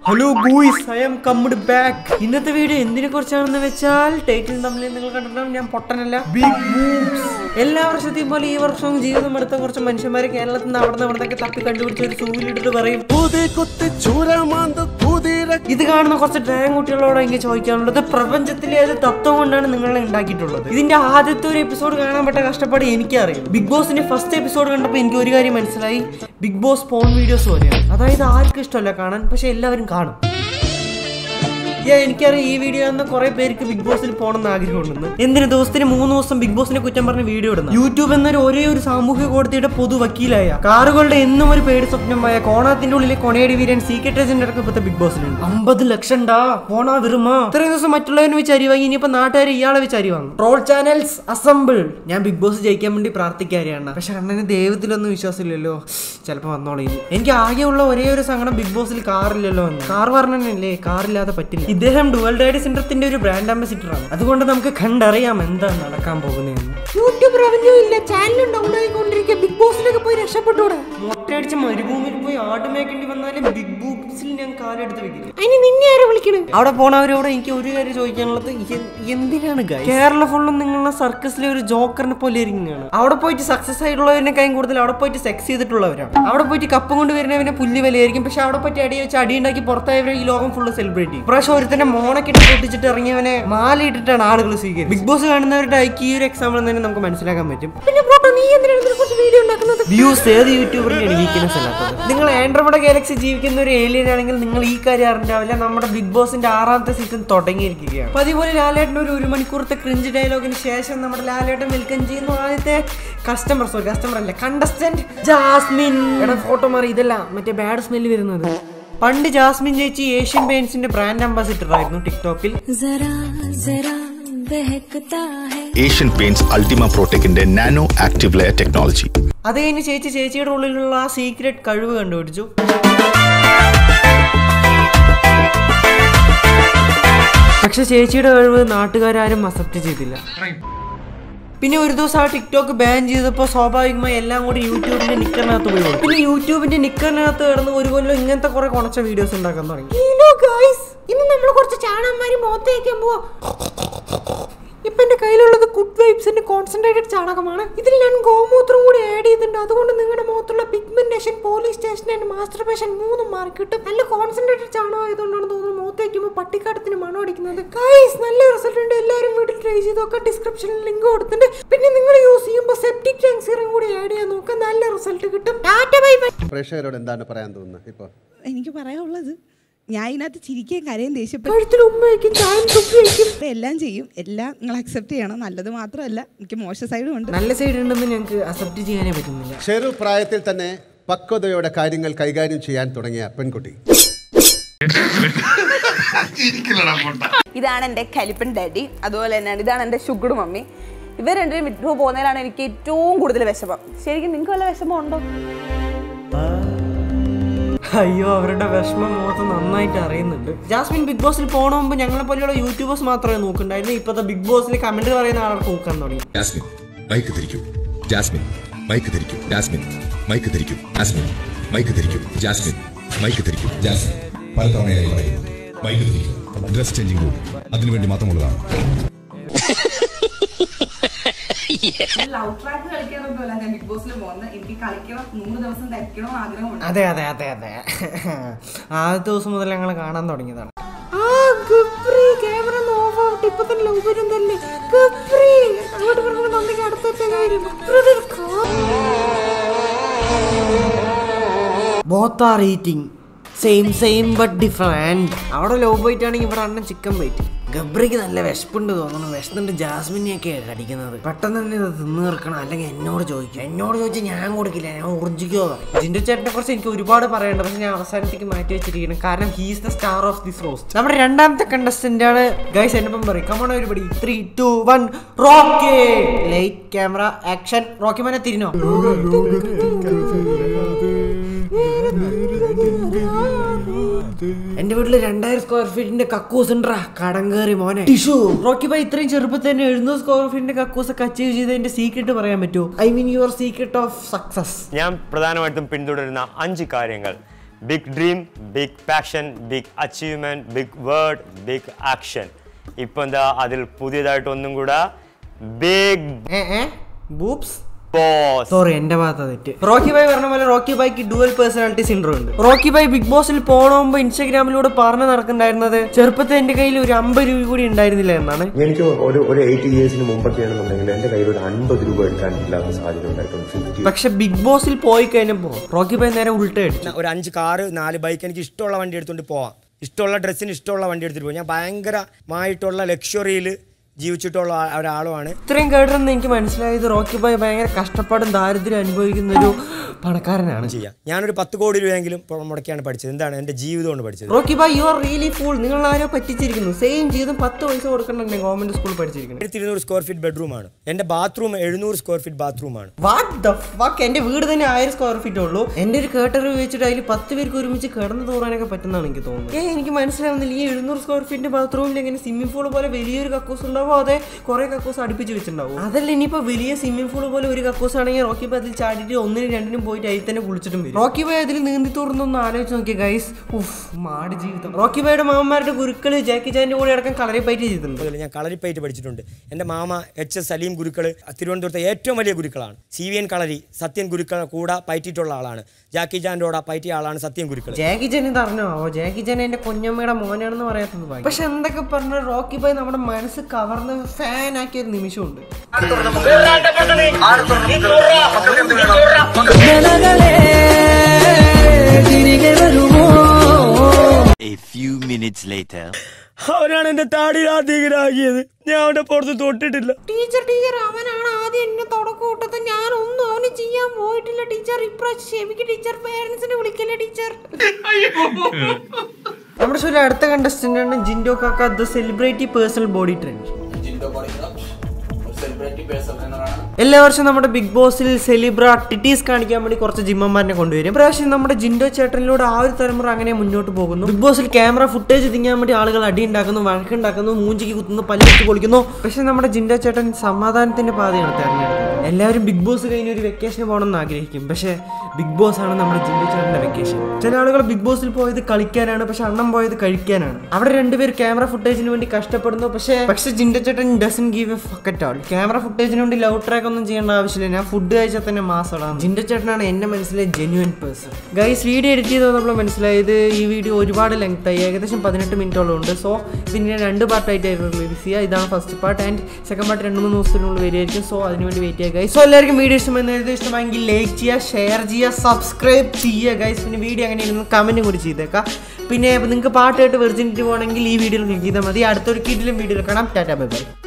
Hello guys I'm coming back ഇന്നത്തെ video എന്തിനെ കുറിച്ചാണെന്ന് വെച്ചാൽ ടൈറ്റിൽ തമ്മിൽ നിങ്ങൾ കണ്ടിട്ടുണ്ടാവും ഞാൻ പൊട്ടനല്ല ബിഗ് ബൂബ്സ് എല്ലാ വർഷത്തെയും പോലെ ഈ വർഷവും ജീവിതം എടുത്ത കുറച്ച് മനുഷ്യന്മാരെ കേരളത്തിൽ നിന്ന് അവിടെ നിന്ന് അവിടെ തപ്പി കണ്ടുപിടിച്ച് ഒരു സൂവിലിട്ടിട്ട് പറയും ഇത് കാണുന്ന കുറച്ച് ഡ്രാഗൺ കുട്ടികളോട് എനിക്ക് ചോദിക്കാനുള്ളത് പ്രപഞ്ചത്തിലെ ഏത് തത്വം കൊണ്ടാണ് നിങ്ങളെ ഉണ്ടാക്കിയിട്ടുള്ളത് ഇതിന്റെ ആദ്യത്തെ ഒരു എപ്പിസോഡ് കാണാൻ പറ്റ കഷ്ടപ്പാട് എനിക്കറിയാം ബിഗ് ബോസിന്റെ ഫസ്റ്റ് എപ്പിസോഡ് കണ്ടപ്പോൾ എനിക്ക് ഒരു കാര്യം മനസ്സിലായി ബിഗ് ബോസ് പോൺ വീഡിയോസ് പോലെയാണ് അതായത് ആർക്കും ഇഷ്ടമല്ല കാണാൻ പക്ഷെ എല്ലാവരും കാണും Yeah, എനിക്കറിയാം ഈ വീഡിയോ കാണുന്ന കുറെ പേർക്ക് ബിഗ് ബോസിൽ പോകണമെന്ന് ആഗ്രഹമുണ്ടെന്ന് എന്തിന് ദിവസത്തിന് മൂന്ന് ദിവസം ബിഗ് ബോസിനെ കുറ്റം പറഞ്ഞ് വീഡിയോ ഇടുന്നു യൂട്യൂബ് എന്നൊരു ഒരേ ഒരു സാമൂഹിക കോടതിയുടെ പൊതു വക്കീലായ കാറുകളുടെ എന്നും ഒരു പേടി സ്വപ്നമായ കോണാത്തിന്റെ ഉള്ളിലെ കൊണയടി വീരൻ സീക്രട്ട് ഏജന്റ് അടക്കം ഇപ്പോഴത്തെ ബിഗ് ബോസിലുണ്ട് അമ്പത് ലക്ഷം ഡാ പോണാ വിറുമാ ഇത്രയും ദിവസം മറ്റുള്ളവരെ വെച്ച് അരി വാങ്ങി ഇനിയിപ്പോ നാട്ടുകാർ ഇയാളെ വെച്ച് അരി വാങ്ങും ട്രോൾ ചാനൽസ് അസംബിൾ ഞാൻ ബിഗ് ബോസ് ജയിക്കാൻ വേണ്ടി പ്രാർത്ഥിക്കാറിയാണ് പക്ഷെ അണ്ണന് ദൈവത്തിലൊന്നും വിശ്വാസമില്ലല്ലോ ചിലപ്പോൾ വന്നോളൂ ഇനി എനിക്ക് ആകെയുള്ള ഒരേ ഒരു സങ്കടം ബിഗ് ബോസിൽ കാറില്ലല്ലോ എന്ന് കാർ പറഞ്ഞല്ലേ കാറില്ലാതെ പറ്റില്ല ഇദ്ദേഹം ഡുവൽ ഡൈഡി സെന്ററിന്റെ ഒരു ബ്രാൻഡ് അംബസിഡർ ആണ് അതുകൊണ്ട് നമുക്ക് കണ്ടറിയാം എന്താ നടക്കാൻ പോകുന്നതെന്ന് യൂട്യൂബ് റവന്യൂ ഇല്ല ചാനൽ ഡൗൺ ആയിക്കൊണ്ടിരിക്കുക ബിഗ് ബോസിലൊക്കെ പോയി രക്ഷപ്പെട്ടൂടെ മൊട്ടയടിച്ച് മരുഭൂമിയിൽ പോയി ആട് മേക്കേണ്ടി വന്നാലും ബിഗ് ബോക്സിൽ ഞാൻ കാലെടുത്ത് വെക്കില്ല അതിന് നിന്നെ ആരെ വിളിക്കണേ അവിടെ പോണവരോട് എനിക്ക് ഒരു കാര്യം ചോദിക്കാനുള്ളത് എ- എന്തിനാണ് guys? കേരള ഫുള്ളും നിങ്ങളുടെ സർക്കസിലെ ഒരു ജോക്കറിനെ പോലെ ഇരിക്കുകയാണ് അവിടെ പോയിട്ട് സക്സസ് ആയിട്ടുള്ളവരെക്കാളും കൂടുതൽ അവിടെ പോയിട്ട് സെക്സ് ചെയ്തിട്ടുള്ളവരാണ് അവിടെ പോയിട്ട് കപ്പം കൊണ്ട് വരുന്നവനെ പുല്ല് വിലയായിരിക്കും പക്ഷെ അവിടെ പോയിട്ട് അടി വെച്ച് അടി ഉണ്ടാക്കി പുറത്തായവരെ ഈ ലോകം ഫുള്ള് സെലിബ്രേറ്റ് ചെയ്യും പ്രാവശ്യം ഒരുത്തന്നെ മോണക്കിട്ട് പൊട്ടിച്ചിട്ട് ഇറങ്ങിയവനെ മാലയിട്ടിട്ടാണ് ആളുകൾ സ്വീകരിക്കും ബിഗ് ബോസ് കാണുന്നവരുടെ ഐക്ക് ഈ ഒരു എക്സാമ്പിൾ തന്നെ നമുക്ക് മനസ്സിലാക്കാൻ പറ്റും പിന്നെ ബ്രോട്ടോ നീ എന്തിനാണ് ഇതിനെ കുറിച്ച് വീഡിയോ ഉണ്ടാക്കുന്നത് വ്യൂസ് ഏത് യൂട്യൂബറിനാണ് വീക്ക്നെസ് അല്ലാത്തത് നിങ്ങൾ ആൻഡ്രോമഡ ഗാലക്സി ജീവിക്കുന്ന ഒരു ഏലിയൻ ആണെങ്കിൽ നിങ്ങൾ ഈ കാര്യം അറിഞ്ഞാവില്ല നമ്മുടെ ബിഗ് ബോസിന്റെ ആറാമത്തെ സീസൺ തുടങ്ങിയിരിക്കുകയാണ് അപ്പൊ അതുപോലെ ലാലേട്ടൻ ഒരു ഒരു മണിക്കൂറത്തെ ക്രിഞ്ച് ഡയലോഗിന് ശേഷം നമ്മുടെ ലാലേട്ടൻ വെൽക്കം ചെയ്യുന്നു ആദ്യത്തെ കസ്റ്റമർ സോറി കസ്റ്റമർ അല്ല കണ്ടസ്റ്റന്റ് ജാസ്മിൻ എടാ ഫോട്ടോ മാറി ഇതല്ല മറ്റേ ബാഡ് സ്മെല്ല് വരുന്നത് പണ്ട് ജാസ്മിൻ ചേച്ചി ഏഷ്യൻ പെയിന്റ്സിന്റെ ബ്രാൻഡ് അംബാസിഡർ ആയിരുന്നു ടിക്ടോക്കിൽ जरा जरा बहकता है ഏഷ്യൻ പെയിന്റ്സ് അൾട്ടിമ പ്രോടെക്കിന്റെ നാനോ ആക്റ്റീവ് ലെയർ ടെക്നോളജി അത് കഴിഞ്ഞ് ചേച്ചി ചേച്ചിയുടെ ഉള്ളിലുള്ള ആ സീക്രട്ട് കഴിവ് കണ്ടുപിടിച്ചു പക്ഷെ ചേച്ചിയുടെ കഴിവ് നാട്ടുകാരും അക്സെപ്റ്റ് ചെയ്തില്ല പിന്നെ ഒരു ദിവസം ആ ടിക്ടോക്ക് ബാൻ ചെയ്തപ്പോൾ സ്വാഭാവികമായി എല്ലാം കൂടി യൂട്യൂബിന്റെ നിക്കറിനകത്ത് പോയി കൊടുത്തു. പിന്നെ യൂട്യൂബിന്റെ നിക്കറിനകത്ത് കിടന്ന് ഒരു കൊല്ലം ഇങ്ങനത്തെ കുറെ കുണച്ച വീഡിയോസ് ഉണ്ടാക്കാൻ തുടങ്ങി ഹലോ ഗൈസ് ഇന്ന് നമ്മൾ കുറച്ച് ചാണകന്മാരി മുഖത്ത് തേക്കാൻ പോവാ ഇപ്പൊ എന്റെ കയ്യിലുള്ളത് ഗുഡ് വൈബ്സിന്റെ കോൺസെൻട്രേറ്റഡ് ചാണകമാണ് ഇതിൽ ഞാൻ ഗോമൂത്രം കൂടി ആഡ് ചെയ്തിട്ടുണ്ട് അതുകൊണ്ട് നിങ്ങളുടെ മുഖത്തുള്ള pigmentation police station and masturbation മൂന്നും മാറി കിട്ടും നല്ല കോൺസെൻട്രേറ്റഡ് ചാണകം ആയതുകൊണ്ടാണ് തോന്നുന്നു മുഖത്ത് വയ്ക്കുമ്പോൾ പട്ടിക്കാട്ടത്തിന് മണം അടിക്കുന്നത് ഗൈസ് നല്ല റിസൾട്ട് ഉണ്ട് എല്ലാവരും വീട്ടിൽ ട്രൈ ചെയ്തൊക്കെ ഡിസ്ക്രിപ്ഷനിൽ ലിങ്ക് കൊടുത്തിട്ടുണ്ട് പിന്നെ നിങ്ങൾ യൂസ് ചെയ്യുമ്പോൾ സെപ്റ്റിക് ടാങ്ക് സീറം കൂടി ആഡ് ചെയ്യാൻ നോക്കുക നല്ല റിസൾട്ട് കിട്ടും ടാറ്റ ബൈ ബൈ പ്രേക്ഷകരോട് എന്താണ് പറയാൻ തോന്നുന്നത് ഇപ്പോൾ എനിക്ക് പറയാനുള്ളത് ഞാൻ ഇതിനകത്ത് ചിരിക്കുകയും കരയും ദേഷ്യപ്പെട്ടു കഴുത്തിൽ ഉമ്മ വയ്ക്കും ചായം തുപ്പി വയ്ക്കും എല്ലാം ചെയ്യും എല്ലാം നിങ്ങൾ അക്സെപ്റ്റ് ചെയ്യണം നല്ലത് മാത്രമല്ല എനിക്ക് മോശ സൈഡും ഉണ്ട് നല്ല സൈഡ് ഉണ്ടെന്ന് ഞങ്ങൾക്ക് അക്സെപ്റ്റ് ചെയ്യാനേ പറ്റുന്നില്ല ചെറു പ്രായത്തിൽ തന്നെ പക്വതയോടെ കാര്യങ്ങൾ കൈകാര്യം ചെയ്യാൻ തുടങ്ങിയ പെൺകുട്ടി ഇതാണ് എൻ്റെ കലിപ്പൻ ഡാഡി അതുപോലെ തന്നെയാണ് ഇതാണ് എൻ്റെ ഷുഗർ മമ്മി ഇവർ രണ്ടുപേരും വിഡ്രോ പോകുന്നതിലാണ് എനിക്ക് ഏറ്റവും കൂടുതൽ വിഷമം ശരിക്കും നിങ്ങൾക്ക് വല്ല വിഷമം ഉണ്ടോ അയ്യോ അവരുടെ വിഷമം മുഖത്ത് നന്നായിട്ട് അറിയുന്നുണ്ട് ജാസ്മിൻ ബിഗ് ബോസിൽ പോണ മുമ്പ് ഞങ്ങളെ പോലെയുള്ള യൂട്യൂബേഴ്സ് മാത്രമേ നോക്കുന്നുണ്ടായിരുന്നു ഇപ്പോഴത്തെ ബിഗ് ബോസിൽ കമന്റ് പറയുന്ന ആൾക്ക് നോക്കാൻ തുടങ്ങി ജാസ്മിൻ മൈക്ക് ധരിക്കൂ ജാസ്മിൻ മൈക്ക് ധരിക്കൂ ജാസ്മിൻ മൈക്ക് ധരിക്കൂ ജാസ്മിൻ മൈക്ക് ധരിക്കൂ ജാസ്മിൻ മൈക്ക് ധരിക്കൂ ജാസ്മിൻ പല തവണയായി പറയുന്നു മൈക്ക് ധരിക്കൂ ഡ്രസ് ചേഞ്ചിങ് റൂം അതിനുവേണ്ടി മാത്രമുള്ളതാണ് ലവ് ട്രാക്ക് കളിക്കാനൊന്നുമല്ല ഞാൻ ബിഗ് ബോസിൽ പോകുന്നത് എനിക്ക് കളിക്കണം നൂറ് ദിവസം ധരിക്കണം ആഗ്രഹമുണ്ട് അതെ അതെ അതെ അതെ ആദ്യത്തെ ദിവസം മുതൽ ഞങ്ങൾ കാണാൻ തുടങ്ങിയതാണ് ആ ഗപ്രി ക്യാമറ ഒന്ന് ഓഫ് ആവട്ടെ ഇപ്പൊ തന്നെ ലവ് വരും തന്നെ ഗപ്രി അങ്ങോട്ട് പറഞ്ഞ നന്ദിക്ക് അടുത്ത കാര്യം both are eating same same but different അവിടെ ലോ ബൈറ്റ് ആണെങ്കിൽ ഇവിടെ അണ്ണൻ ചിക്കൻ ബൈറ്റ് ഗബ്രിക്ക് നല്ല വിശപ്പുണ്ട് തോന്നുന്നു വിശന്നിട്ട് ജാസ്മിനെയൊക്കെ അടിക്കുന്നത് പെട്ടെന്ന് തന്നെ ഇത് തിന്നു തീർക്കണം അല്ലെങ്കിൽ എന്നോട് ചോദിക്കും എന്നോട് ചോദിച്ചാൽ ഞാൻ കൊടുക്കില്ല ഞാൻ ഉറിഞ്ചിക്കോ ജിൻഡു ചേട്ടനെ കുറിച്ച് എനിക്ക് ഒരുപാട് പറയണ്ട പക്ഷെ ഞാൻ അവസാനത്തേക്ക് മാറ്റി വെച്ചിരിക്കണം കാരണം he's the star of this roast നമ്മുടെ രണ്ടാമത്തെ കണ്ടസ്റ്റന്റ് ആണ് ഗൈസ് എന്നപ്പം പറയും കമോൺ ഒരുപടി three two one Rocky light camera action Rocky മോനെ തിരിഞ്ഞോ എന്റെ വീട്ടില് രണ്ടായിരം സ്ക്വയർ ഫീറ്റിന്റെ കക്കൂസ് ഉണ്ടാ കടം കയറി മോനെ ടിഷു റോക്കി ബൈ ഇത്രയും ചെറുപ്പത്തിൽ തന്നെ എഴുന്നൂറ് സ്ക്വയർ ഫീറ്റിന്റെ കക്കൂസ് ഒക്കെ അച്ചീവ് ചെയ്തതിന്റെ സീക്രട്ട് പറയാൻ പറ്റുമോ I mean your secret of success ഞാൻ പ്രധാനമായിട്ടും പിന്തുടരുന്ന അഞ്ച് കാര്യങ്ങൾ big dream big passion big achievement big word big action ഇപ്പൊ എന്താ അതിൽ പുതിയതായിട്ട് ഒന്നും കൂടെ ബിഗ് ഏ ഏ ബൂപ്സ് ബോസ് സോറി എന്റെ ഭാഗത്ത് തെറ്റ് റോക്കി ബായ് പറഞ്ഞ പോലെ റോക്കി ബായ്ക്ക് ഡുവൽ പേഴ്സണാലിറ്റി സിൻഡ്രോം ഉണ്ട് റോക്കി ബായ് ബിഗ് ബോസിൽ പോണോമ്പോ ഇൻസ്റ്റാഗ്രാമിലൂടെ പറഞ്ഞു നടക്കുന്നുണ്ടായിരുന്നത് ചെറുപ്പത്തിൽ എന്റെ കയ്യിൽ ഒരു അമ്പത് രൂപ കൂടി ഉണ്ടായിരുന്നില്ല എന്നാണ് എനിക്ക് ഒരു ഒരു എയ്റ്റ് ഇയേഴ്സിന് മുമ്പൊക്കെയാണെന്നുണ്ടെങ്കിൽ എന്റെ കയ്യിൽ ഒരു അൻപത് രൂപ എടുക്കാൻ ഇല്ലാത്ത സാഹചര്യം ഉണ്ടായിട്ടുണ്ട് ഫിഫ്റ്റി പക്ഷെ ബിഗ് ബോസിൽ പോയി കഴിഞ്ഞപ്പോ റോക്കി ബായ് നേരെ ഉൾട്ട അടിച്ചു ഒരു അഞ്ച് കാറ് നാല് ബൈക്ക് എനിക്ക് ഇഷ്ടമുള്ള വണ്ടി എടുത്തുകൊണ്ട് പോവാം ഇഷ്ടമുള്ള ഡ്രസ്സിന് ഇഷ്ടമുള്ള വണ്ടി എടുത്തിട്ട് പോകും ഞാൻ ഭയങ്കരമായിട്ടുള്ള ലക്ഷറിയിൽ ജീവിച്ചിട്ടുള്ള ആ- ഒരാളുമാണ് ഇത്രയും കേട്ടിരുന്ന് എനിക്ക് മനസ്സിലായത് റോക്കി ബായ് ഭയങ്കര കഷ്ടപ്പാടും ദാരിദ്ര്യം അനുഭവിക്കുന്ന ഒരു പണക്കാരനാണ് ചെയ്യാം ഞാനൊരു പത്ത് കോടി രൂപയെങ്കിലും ഇപ്പോൾ മുടക്കിയാണ് പഠിച്ചത് എന്താണ് എൻ്റെ ജീവിതമാണ് പഠിച്ചത് Rocky Bhai you are really fool നിങ്ങൾ ആരോ പറ്റിച്ചിരിക്കുന്നു സെയിം ജീവിതം പത്ത് പൈസ കൊടുക്കണ്ടേ ഗവൺമെന്റ് സ്കൂളിൽ പഠിച്ചിരിക്കുന്നത് ആയിരത്തി ഇരുന്നൂറ് സ്ക്വയർ ഫീറ്റ് ബെഡ്റൂമാണ് എൻ്റെ ബാത്റൂം എഴുന്നൂറ് സ്ക്വയർ ഫീറ്റ് ബാത്റൂമാണ് വാട്ട് ദ ഫക്ക് എന്റെ വീട് തന്നെ ആയിരം സ്ക്വയർ ഫീറ്റ് ഉള്ളൂ എന്റെ ഒരു കേട്ടർ വെച്ചിട്ട് അതിൽ പത്ത് പേർക്ക് ഒരുമിച്ച് കിടന്നു തോറാനൊക്കെ പറ്റുന്നതാണ് എനിക്ക് തോന്നുന്നത് ഏ എനിക്ക് മനസ്സിലാവുന്നില്ല ഈ എഴുന്നൂറ് സ്ക്വയർ ഫീറ്റിന്റെ ബാത്റൂമിൽ എങ്ങനെ സ്വിമ്മിംഗ് പൂൾ പോലെ വലിയൊരു കക്കൂസ് ഉണ്ടാവോ അതെ കുറെ കക്കൂസ് അടുപ്പിച്ച് വെച്ചിട്ടുണ്ടാവും അതല്ല ഇനിയിപ്പോ വലിയ സ്വിമ്മിംഗ് പൂൾ പോലെ ഒരു കക്കൂസ് ആണെങ്കിൽ റോക്കി ബൈ അതിൽ ചാടിയിട്ട് ഒന്നിനും രണ്ടിനും പോയിട്ട് അതിൽ തന്നെ കുളിച്ചിട്ടും വരും റോക്കി ബൈ അതിൽ നീന്തി തുറന്നൊന്ന് ആലോചിച്ച് നോക്കിയ ഗൈസ് ഉഫ് മാട് ജീവിതം റോക്കി ബൈയുടെ മാമന്മാരുടെ ഗുരുക്കള് ജാക്കി ജാന്റെ കൂടെ അടക്കം കളറി പൈറ്റ് ചെയ്തിട്ടുണ്ട് അതുപോലെ ഞാൻ കളരിപ്പയറ്റ് പഠിച്ചിട്ടുണ്ട് എൻ്റെ മാമ എച്ച് എസ് സലീം ഗുരുക്കൾ തിരുവനന്തപുരത്തെ ഏറ്റവും വലിയ ഗുരുക്കളാണ് C V N Kalari Sathyan Gurukkal കൂടെ പയറ്റിയിട്ടുള്ള ആളാണ് ജാക്കി ജാൻ്റെ കൂടെ പയറ്റിയ ആളാണ് സത്യൻ ഗുരുക്കൾ ജാക്കി ജൻ ഇത് അറിഞ്ഞോ ജാക്കി ജൻ എന്റെ കുഞ്ഞമ്മയുടെ മോനാണെന്ന് പറയാത്തത് ഭാഗ്യം. പക്ഷെ എന്തൊക്കെ പറഞ്ഞ റോക്കി ബൈ നമ്മുടെ മനസ്സ് കവർന്ന് ഫാൻ ആക്കിയ ഒരു നിമിഷമുണ്ട് A few minutes later. അവനാണ് എൻ്റെ താടി ആദ്യമാക്കിയത് ഞാൻ അവൻ്റെ പുറത്ത് തൊട്ടിട്ടില്ല ടീച്ചർ ടീച്ചർ അവനാണ് ആദ്യം എന്നെ തുടക്കം ഇട്ടത് ഞാൻ ഒന്നും അവന് ചെയ്യാൻ പോയിട്ടില്ല ടീച്ചർ ഇപ്രാവശ്യം ക്ഷമിക്ക് ടീച്ചർ പേരൻസിനെ വിളിക്കല്ലേ ടീച്ചർ നമ്മുടെ ഷോയിൽ അടുത്ത കണ്ടസ്റ്റന്റ് ആണ് ജിൻഡോ കാക്ക the celebrity personal body trainer എല്ലാ വർഷവും നമ്മുടെ ബിഗ് ബോസിൽ സെലിബ്ര ടിറ്റീസ് കാണിക്കാൻ വേണ്ടി കുറച്ച് ജിമ്മന്മാരെ കൊണ്ടുവരും പ്രാവശ്യം നമ്മുടെ ജിൻഡോ ചേട്ടനിലൂടെ ആ ഒരു തലമുറ അങ്ങനെ മുന്നോട്ട് പോകുന്നു ബിഗ് ബോസിൽ ക്യാമറ ഫുട്ടേജ് തിങ്ങാൻ വേണ്ടി ആളുകൾ അടി ഉണ്ടാക്കുന്നു വഴക്കുണ്ടാക്കുന്നു മൂഞ്ചിക്ക് കുത്തുന്നു പല്ലിട്ട് പൊളിക്കുന്നു പക്ഷെ നമ്മുടെ ജിൻഡോ ചേട്ടൻ സമാധാനത്തിന്റെ പാതയാണ് തെരഞ്ഞെടുത്തത് എല്ലാവരും ബിഗ് ബോസ് കഴിഞ്ഞ് ഒരു വെക്കേഷന് പോകണമെന്ന് ആഗ്രഹിക്കും പക്ഷേ ബിഗ് ബോസ് ആണ് നമ്മുടെ ജിൻഡോ ചേട്ടന്റെ വെക്കേഷൻ ചില ആളുകൾ ബിഗ് ബോസിൽ പോയത് കളിക്കാനാണ് പക്ഷെ അണ്ണം പോയത് കഴിക്കാനാണ് അവിടെ രണ്ടുപേർ ക്യാമറ ഫുട്ടേജിന് വേണ്ടി കഷ്ടപ്പെടുന്നു പക്ഷേ പക്ഷെ ജിൻഡോ ചേട്ടൻ doesn't give a fuck at all camera ഫുട്ടേജിന് വേണ്ടി ലവ് ട്രാക്ക് ഒന്നും ചെയ്യേണ്ട ആവശ്യമില്ല ഞാൻ ഫുഡ് കഴിച്ചാൽ തന്നെ മാസമാണ് ജിൻഡോ ചേട്ടനാണ് എന്റെ മനസ്സിലെ genuine person guys video edit ചെയ്ത് വന്നപ്പോൾ മനസ്സിലായത് ഈ വീഡിയോ ഒരുപാട് ലെങ്ത് ആയി ഏകദേശം പതിനെട്ട് മിനിറ്റോളം ഉണ്ട് സോ ഇതിന് രണ്ട് പാർട്ടായിട്ടായിരുന്നു റിലീസ് ചെയ്യുക ഇതാണ് first part and second part രണ്ട് മൂന്ന് ദിവസത്തിനുള്ളിൽ വരുമായിരിക്കും സോ അതിന് വേണ്ടി വെയിറ്റ് ചെയ്യുക ഗൈസ് സോ എല്ലാവർക്കും വീഡിയോ ഇഷ്ടമെന്ന് എഴുതി ഇഷ്ടമായെങ്കിൽ ലൈക്ക് ചെയ്യുക ഷെയർ ചെയ്യുക സബ്സ്ക്രൈബ് ചെയ്യുക ഗൈസ് പിന്നെ വീഡിയോ അങ്ങനെ ഇരുന്ന് കമൻറ്റും കൂടി ചെയ്തേക്കാം പിന്നെ നിങ്ങൾക്ക് പാട്ട് കേട്ട് വെർജിനിറ്റി പോകണമെങ്കിൽ ഈ വീഡിയോയിൽ ക്ലിക്ക് ചെയ്താൽ മതി അടുത്തൊരു കിഡിലും വീഡിയോയിൽ കാണാം ടാറ്റാ ബൈ ബൈ